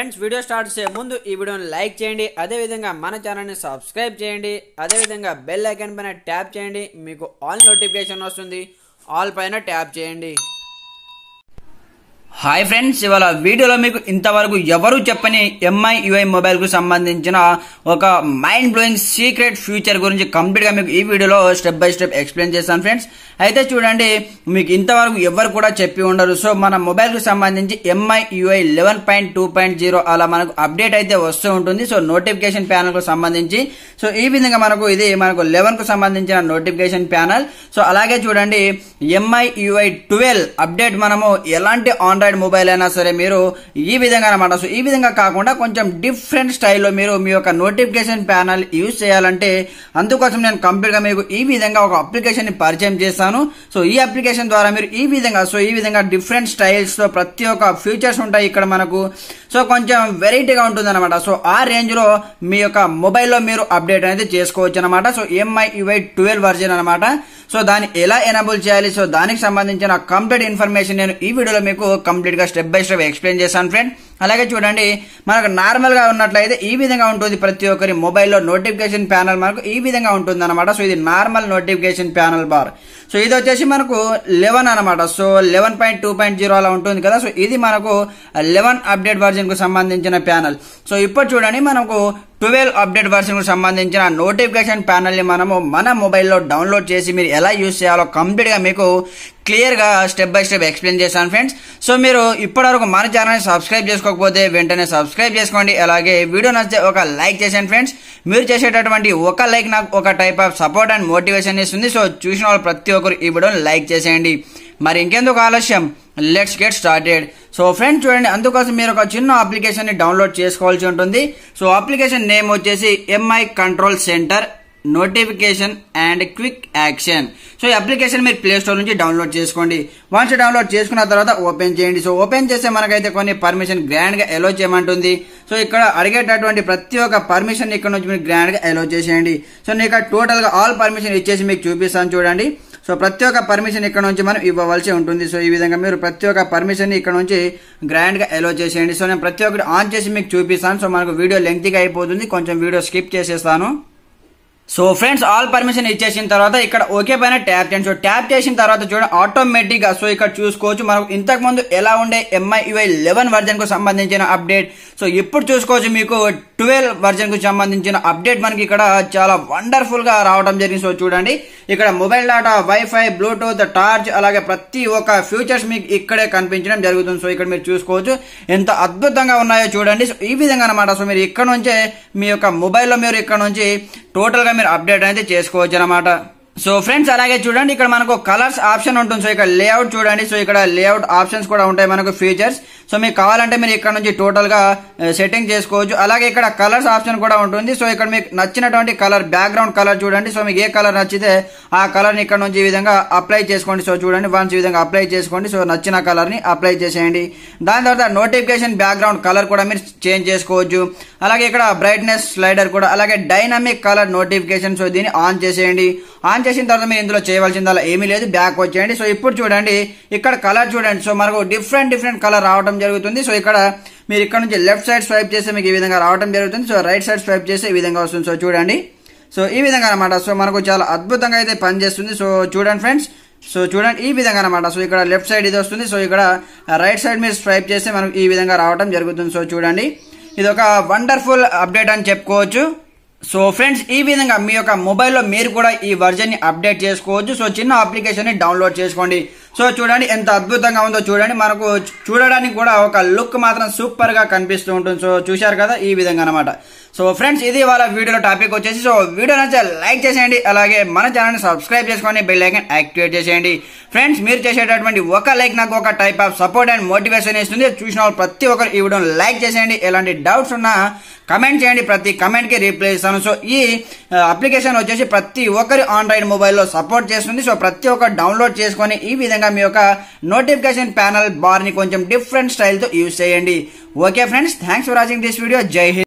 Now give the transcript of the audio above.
friends video start చేసే ముందు ఈ వీడియోని లైక్ చేయండి అదేవిధంగా మన ఛానల్ని సబ్స్క్రైబ్ చేయండి అదేవిధంగా బెల్ ఐకాన్ పైన ట్యాప్ చేయండి మీకు ఆల్ నోటిఫికేషన్ వస్తుంది ఆల్ పైన ట్యాప్ చేయండి హాయ్ ఫ్రెండ్స్ ఇవాళ వీడియోలో మీకు ఇంతవరకు ఎవరు చెప్పని ఎంఐ యుఐ మొబైల్ కు సంబంధించిన ఒక మైండ్ బ్లోయింగ్ సీక్రెట్ ఫ్యూచర్ గురించి కంప్లీట్ గా మీకు ఈ వీడియోలో స్టెప్ బై స్టెప్ ఎక్స్ప్లెయిన్ చేస్తాను ఫ్రెండ్స్ అయితే చూడండి మీకు ఇంతవరకు ఎవరు కూడా చెప్పి ఉండరు సో మన మొబైల్ కు సంబంధించి MI UI eleven point two point zero అలా మనకు అప్డేట్ అయితే వస్తూ ఉంటుంది సో నోటిఫికేషన్ ప్యానల్ కు సంబంధించి సో ఈ విధంగా మనకు ఇది మనకు లెవెన్ కు సంబంధించిన నోటిఫికేషన్ ప్యానల్ సో అలాగే చూడండి ఎంఐ యుఐ ట్వెల్వ్ అప్డేట్ మనము ఎలాంటి ఆండ్రాయిడ్ మొబైల్ అయినా సరే మీరు ఈ విధంగా అనమాట సో ఈ విధంగా కాకుండా కొంచెం డిఫరెంట్ స్టైల్లో మీరు మీ యొక్క నోటిఫికేషన్ ప్యానల్ యూజ్ చేయాలంటే అందుకోసం నేను కంప్లీట్ గా మీకు ఈ విధంగా ఒక అప్లికేషన్ ని పరిచయం చేస్తాను సో ఈ అప్లికేషన్ ద్వారా మీరు ఈ విధంగా సో ఈ విధంగా డిఫరెంట్ స్టైల్స్ తో ప్రతి ఒక్క ఫీచర్స్ ఉంటాయి ఇక్కడ మనకు సో కొంచెం వెరైటీగా ఉంటుంది అనమాట సో ఆ రేంజ్ లో మీ యొక్క మొబైల్లో మీరు అప్డేట్ అనేది చేసుకోవచ్చు అనమాట so MI UI twelve version అనమాట సో దాన్ని ఎలా ఎనబుల్ చేయాలి సో దానికి సంబంధించిన కంప్లీట్ ఇన్ఫర్మేషన్ నేను ఈ వీడియోలో మీకు కంప్లీట్ గా స్టెప్ బై స్టెప్ ఎక్స్ప్లెయిన్ చేశాను ఫ్రెండ్ అలాగే చూడండి మనకు నార్మల్ గా ఉన్నట్లయితే ఈ విధంగా ఉంటుంది ప్రతి ఒక్కరి మొబైల్లో నోటిఫికేషన్ ప్యానల్ మనకు ఈ విధంగా ఉంటుంది అనమాట సో ఇది normal notification panel bar so ఇది వచ్చేసి మనకు లెవెన్ అనమాట so eleven point two point zero అలా ఉంటుంది కదా సో ఇది మనకు లెవెన్ అప్డేట్ వర్జన్ కు సంబంధించిన ప్యానల్ సో ఇప్పుడు చూడండి మనకు ట్వెల్వ్ అప్డేట్ వర్షన్ కు సంబంధించిన నోటిఫికేషన్ ప్యానల్ ని మనము మన మొబైల్లో డౌన్లోడ్ చేసి మీరు ఎలా యూజ్ చేయాలో కంప్లీట్ గా మీకు క్లియర్ గా స్టెప్ బై స్టెప్ ఎక్స్ప్లెయిన్ చేశాను ఫ్రెండ్స్ సో మీరు ఇప్పటివరకు మన ఛానల్ సబ్స్క్రైబ్ చేసుకోకపోతే వెంటనే సబ్స్క్రైబ్ చేసుకోండి అలాగే వీడియో నచ్చితే ఒక లైక్ చేసాను ఫ్రెండ్స్ మీరు చేసేటటువంటి ఒక లైక్ నాకు ఒక type of support and motivation ఇస్తుంది సో చూసిన వాళ్ళు ప్రతి ఒక్కరు ఈ వీడియోని లైక్ చేసేయండి మరి ఇంకెందుకు ఆలస్యం let's get started so friends చూడండి అందుకోసం మీరు ఒక చిన్న అప్లికేషన్ ని డౌన్లోడ్ చేసుకోవాల్సి ఉంటుంది సో అప్లికేషన్ నేమ్ వచ్చేసి MI control center notification and quick action so ఈ అప్లికేషన్ మీరు ప్లే స్టోర్ నుంచి డౌన్లోడ్ చేసుకోండి వన్స్ డౌన్లోడ్ చేసుకున్న తర్వాత ఓపెన్ చేయండి సో ఓపెన్ చేస్తే మనకైతే కొన్ని పర్మిషన్ గ్రాండ్ గా ఎలో చేయమంటుంది సో ఇక్కడ అడిగేటటువంటి ప్రతి ఒక్క పర్మిషన్ ఇక్కడ నుంచి మీరు గ్రాండ్ గా ఎలో చేసేయండి సో నేను ఇక్కడ టోటల్ గా ఆల్ పర్మిషన్ ఇచ్చేసి మీకు చూపిస్తాను చూడండి సో ప్రతి ఒక్క పర్మిషన్ ఇక్కడ నుంచి మనం ఇవ్వవలసి ఉంటుంది సో ఈ విధంగా మీరు ప్రతి ఒక్క పర్మిషన్ ఇక్కడ నుంచి గ్రాండ్ గా ఎలో చేసేయండి సో నేను ప్రతి ఒక్కటి ఆన్ చేసి మీకు చూపిస్తాను సో మనకు వీడియో లెంగ్తీగా అయిపోతుంది కొంచెం వీడియో స్కిప్ చేసేస్తాను సో ఫ్రెండ్స్ ఆల్ పర్మిషన్ ఇచ్చేసిన తర్వాత ఇక్కడ ఓకే పైన ట్యాప్ చేయండి సో ట్యాప్ చేసిన తర్వాత చూడండి ఆటోమేటిక్ గా సో ఇక్కడ చూసుకోవచ్చు మనకు ఇంతకు ముందు ఎలా ఉండే ఎంఐ యుఐ లెవెన్ వర్జన్ కు సంబంధించిన అప్డేట్ సో ఇప్పుడు చూసుకోవచ్చు మీకు ట్వెల్వ్ వర్జన్ కు సంబంధించిన అప్డేట్ మనకి ఇక్కడ చాలా వండర్ఫుల్ గా రావడం జరిగింది సో చూడండి ఇక్కడ mobile data wifi bluetooth torch అలాగే ప్రతి ఒక్క ఫ్యూచర్స్ మీకు ఇక్కడే కనిపించడం జరుగుతుంది సో ఇక్కడ మీరు చూసుకోవచ్చు ఎంత అద్భుతంగా ఉన్నాయో చూడండి సో ఈ విధంగా అనమాట సో మీరు ఇక్కడ నుంచే మీ యొక్క మొబైల్లో మీరు ఇక్కడ నుంచి టోటల్ గా మీరు అప్డేట్ అయితే చేసుకోవచ్చు అనమాట సో ఫ్రెండ్స్ అలాగే చూడండి ఇక్కడ మనకు కలర్స్ ఆప్షన్ ఉంటుంది సో ఇక్కడ లేఅవుట్ చూడండి సో ఇక్కడ లేఅవుట్ ఆప్షన్స్ కూడా ఉంటాయి మనకు ఫీచర్స్ సో మీకు కావాలంటే మీరు ఇక్కడ నుంచి టోటల్ గా సెట్టింగ్ చేసుకోవచ్చు అలాగే ఇక్కడ కలర్స్ ఆప్షన్ కూడా ఉంటుంది సో ఇక్కడ మీకు నచ్చినటువంటి కలర్ బ్యాక్గ్రౌండ్ కలర్ చూడండి సో మీకు ఏ కలర్ నచ్చితే ఆ కలర్ ని ఇక్కడ నుంచి ఈ విధంగా అప్లై చేసుకోండి సో చూడండి వన్స్ ఈ విధంగా అప్లై చేసుకోండి సో నచ్చిన కలర్ ని అప్లై చేసేయండి దాని తర్వాత నోటిఫికేషన్ బ్యాక్గ్రౌండ్ కలర్ కూడా మీరు చేంజ్ చేసుకోవచ్చు అలాగే ఇక్కడ బ్రైట్నెస్ స్లైడర్ కూడా అలాగే డైనమిక్ కలర్ నోటిఫికేషన్ సో దీన్ని ఆన్ చేసేయండి ఆన్ చేసిన తర్వాత మీరు ఇందులో చేయవలసిందల్లా ఏమీ లేదు బ్యాక్ వచ్చేయండి సో ఇప్పుడు చూడండి ఇక్కడ కలర్ చూడండి సో మనకు డిఫరెంట్ డిఫరెంట్ కలర్ రావడం జరుగుతుంది సో ఇక్కడ మీరు ఇక్కడ నుంచి లెఫ్ట్ సైడ్ స్వైప్ చేస్తే మీకు ఈ విధంగా రావడం జరుగుతుంది సో రైట్ సైడ్ స్వైప్ చేస్తే ఈ విధంగా వస్తుంది సో చూడండి సో ఈ విధంగా అనమాట సో మనకు చాలా అద్భుతంగా అయితే పనిచేస్తుంది సో చూడండి ఫ్రెండ్స్ సో చూడండి ఈ విధంగా అనమాట సో ఇక్కడ లెఫ్ట్ సైడ్ ఇది వస్తుంది సో ఇక్కడ రైట్ సైడ్ మీరు స్వైప్ చేస్తే మనకు ఈ విధంగా రావడం జరుగుతుంది సో చూడండి ఇది ఒక వండర్ఫుల్ అప్డేట్ అని చెప్పుకోవచ్చు సో ఫ్రెండ్స్ ఈ విధంగా మీ యొక్క మొబైల్లో మీరు కూడా ఈ వర్జన్ ని అప్డేట్ చేసుకోవచ్చు సో చిన్న అప్లికేషన్ ని డౌన్లోడ్ చేసుకోండి సో చూడండి ఎంత అద్భుతంగా ఉందో చూడండి మనకు చూడడానికి కూడా ఒక లుక్ మాత్రం సూపర్ గా కనిపిస్తూ ఉంటుంది సో చూశారు కదా ఈ విధంగా అనమాట సో ఫ్రెండ్స్ ఇది వాళ్ళ వీడియోలో టాపిక్ వచ్చేసి సో వీడియో నచ్చితే లైక్ చేసేయండి అలాగే మన ఛానల్ని సబ్స్క్రైబ్ చేసుకొని బెల్ ఐకన్ యాక్టివేట్ చేసేయండి ఫ్రెండ్స్ మీరు చేసేటటువంటి ఒక లైక్ నాకు ఒక type of support and motivation ఇస్తుంది చూసిన వాళ్ళు ప్రతి ఒక్కరు ఈ వీడియోని లైక్ చేసేయండి ఎలాంటి డౌట్స్ ఉన్నా కమెంట్ చేయండి ప్రతి కమెంట్ కి రిప్లై ఇస్తాను సో ఈ అప్లికేషన్ వచ్చేసి ప్రతి ఒక్కరి ఆండ్రాయిడ్ మొబైల్లో సపోర్ట్ చేస్తుంది సో ప్రతి ఒక్కరు డౌన్లోడ్ చేసుకొని ఈ విధంగా మీ యొక్క నోటిఫికేషన్ ప్యానల్ బార్ ని కొంచెం డిఫరెంట్ స్టైల్ తో యూజ్ చేయండి okay friends thanks for watching this video జై హింద్